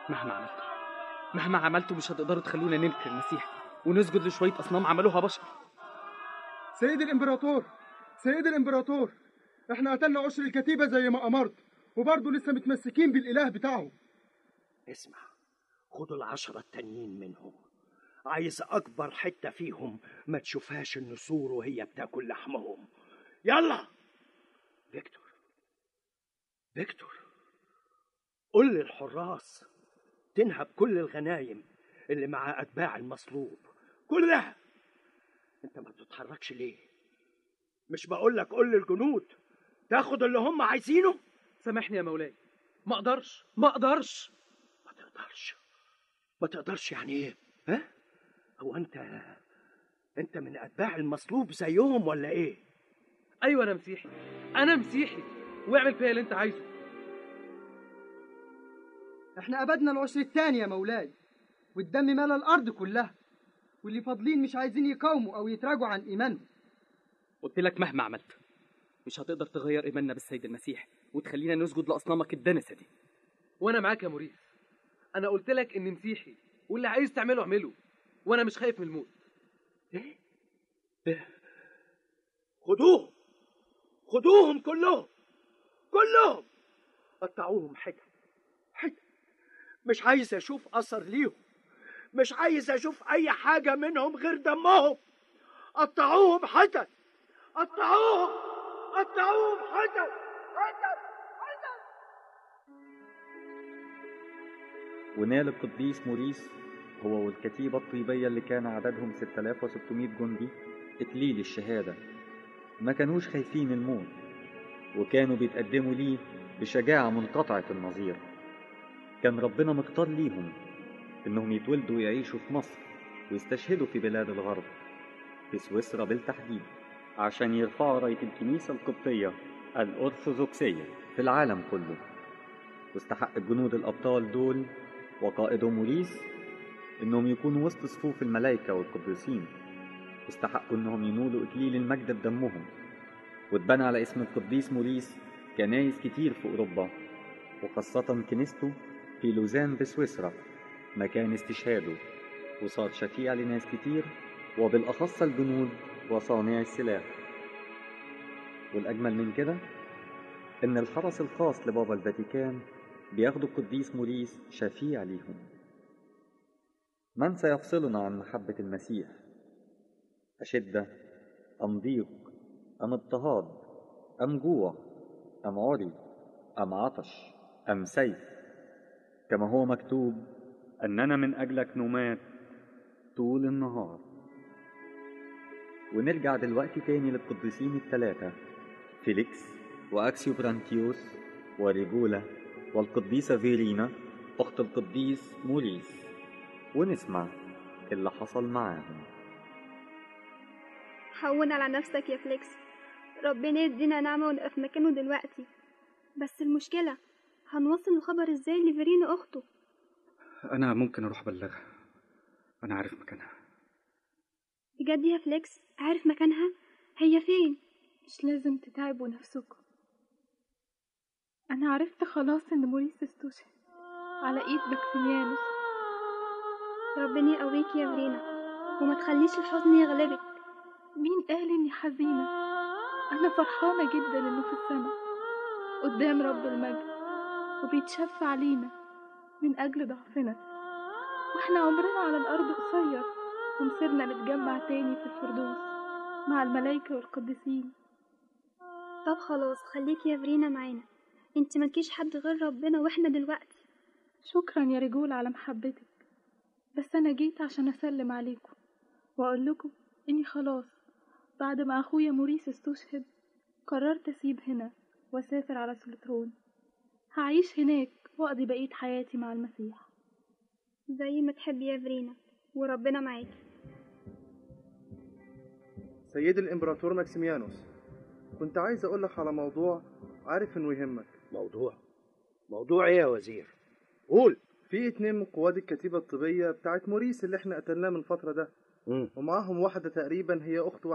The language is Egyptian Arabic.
مهما عملتوا مهما عملتوا مش هتقدروا تخلونا ننكر المسيح ونسجد لشوية أصنام عملوها بشر سيد الامبراطور سيد الامبراطور احنا قتلنا عشر الكتيبة زي ما امرت وبرضه لسه متمسكين بالاله بتاعهم اسمع خدوا العشرة التانيين منهم عايز أكبر حتة فيهم ما تشوفهاش النسور وهي بتاكل لحمهم يلا فيكتور فيكتور قل للحراس تنهب كل الغنايم اللي مع أتباع المصلوب كلها انت ما بتتحركش ليه مش بقول لك قول للجنود تاخد اللي هم عايزينه سامحني يا مولاي ما اقدرش ما اقدرش ما تقدرش ما تقدرش يعني ايه ها هو انت انت من اتباع المصلوب زيهم ولا ايه ايوه انا مسيحي انا مسيحي واعمل فيا اللي انت عايزه احنا أبدنا العشر التاني يا مولاي والدم ملا الأرض كلها واللي فاضلين مش عايزين يقاوموا أو يتراجعوا عن إيمانهم قلت لك مهما عملت مش هتقدر تغير ايماننا بالسيد المسيح وتخلينا نسجد لاصنامك الدنسه دي وانا معاك يا موريس انا قلت لك اني مسيحي واللي عايز تعمله اعمله وانا مش خايف من الموت ايه إيه؟ خدوهم خدوهم كلهم كلهم قطعوهم حتت حتت مش عايز اشوف اثر ليهم مش عايز اشوف اي حاجه منهم غير دمهم قطعوهم حتت قطعوهم قطعوهم حتت حتت ونال القديس موريس هو والكتيبة الطيبية اللي كان عددهم 6600 جندي إكليل الشهادة ما كانوش خايفين الموت وكانوا بيتقدموا ليه بشجاعة منقطعة النظير كان ربنا مختار ليهم إنهم يتولدوا ويعيشوا في مصر ويستشهدوا في بلاد الغرب في سويسرا بالتحديد عشان يرفعوا راية الكنيسة القبطية الأرثوذكسية في العالم كله واستحق الجنود الأبطال دول وقائدهم موريس إنهم يكونوا وسط صفوف الملائكة والقديسين واستحقوا إنهم ينولوا إكليل المجد بدمهم واتبنى على اسم القديس موريس كنايس كتير في أوروبا وخاصة كنيسته في لوزان بسويسرا مكان استشهاده وصار شفيع لناس كتير وبالأخص الجنود وصانع السلاح والأجمل من كده إن الحرس الخاص لبابا الفاتيكان بياخدوا القديس موريس شفيع ليهم من سيفصلنا عن محبة المسيح أشدة أم ضيق أم اضطهاد أم جوع أم عري أم عطش أم سيف كما هو مكتوب أننا من أجلك نمات طول النهار ونرجع دلوقتي تاني للقديسين الثلاثة فيليكس وأكسيو برانتيوس وريجولا والقديسة فيرينا أخت القديس موريس ونسمع اللي حصل معاهم هون على نفسك يا فليكس ربنا يدينا نعمة ونبقى في مكانه دلوقتي بس المشكلة هنوصل الخبر ازاي لفيرينا أخته انا ممكن اروح ابلغها انا عارف مكانها بجد يا فليكس عارف مكانها هي فين مش لازم تتعبوا نفسكم أنا عرفت خلاص إن موريس استشهد على إيد بكسيميانوس ربنا يقويك يا فيرينا وما تخليش الحزن يغلبك مين قال إني حزينة أنا فرحانة جدا إنه في السماء قدام رب المجد وبيتشفى علينا من أجل ضعفنا وإحنا عمرنا على الأرض قصير ومصيرنا نتجمع تاني في الفردوس مع الملايكة والقديسين طب خلاص خليكي يا فيرينا معانا انت ملكيش حد غير ربنا واحنا دلوقتي شكرا يا رجول على محبتك بس أنا جيت عشان أسلم عليكم وأقول لكم إني خلاص بعد ما أخويا موريس استشهد قررت أسيب هنا وأسافر على سلطرون هعيش هناك وأقضي بقية حياتي مع المسيح زي ما تحبي يا فيرينا وربنا معاكي سيد الامبراطور ماكسيميانوس كنت عايز اقول لك على موضوع عارف انه يهمك موضوع موضوع ايه يا وزير قول في اتنين من قواد الكتيبة الطبية بتاعت موريس اللي احنا قتلناه من فترة ده مم. ومعاهم واحدة تقريبا هي أخت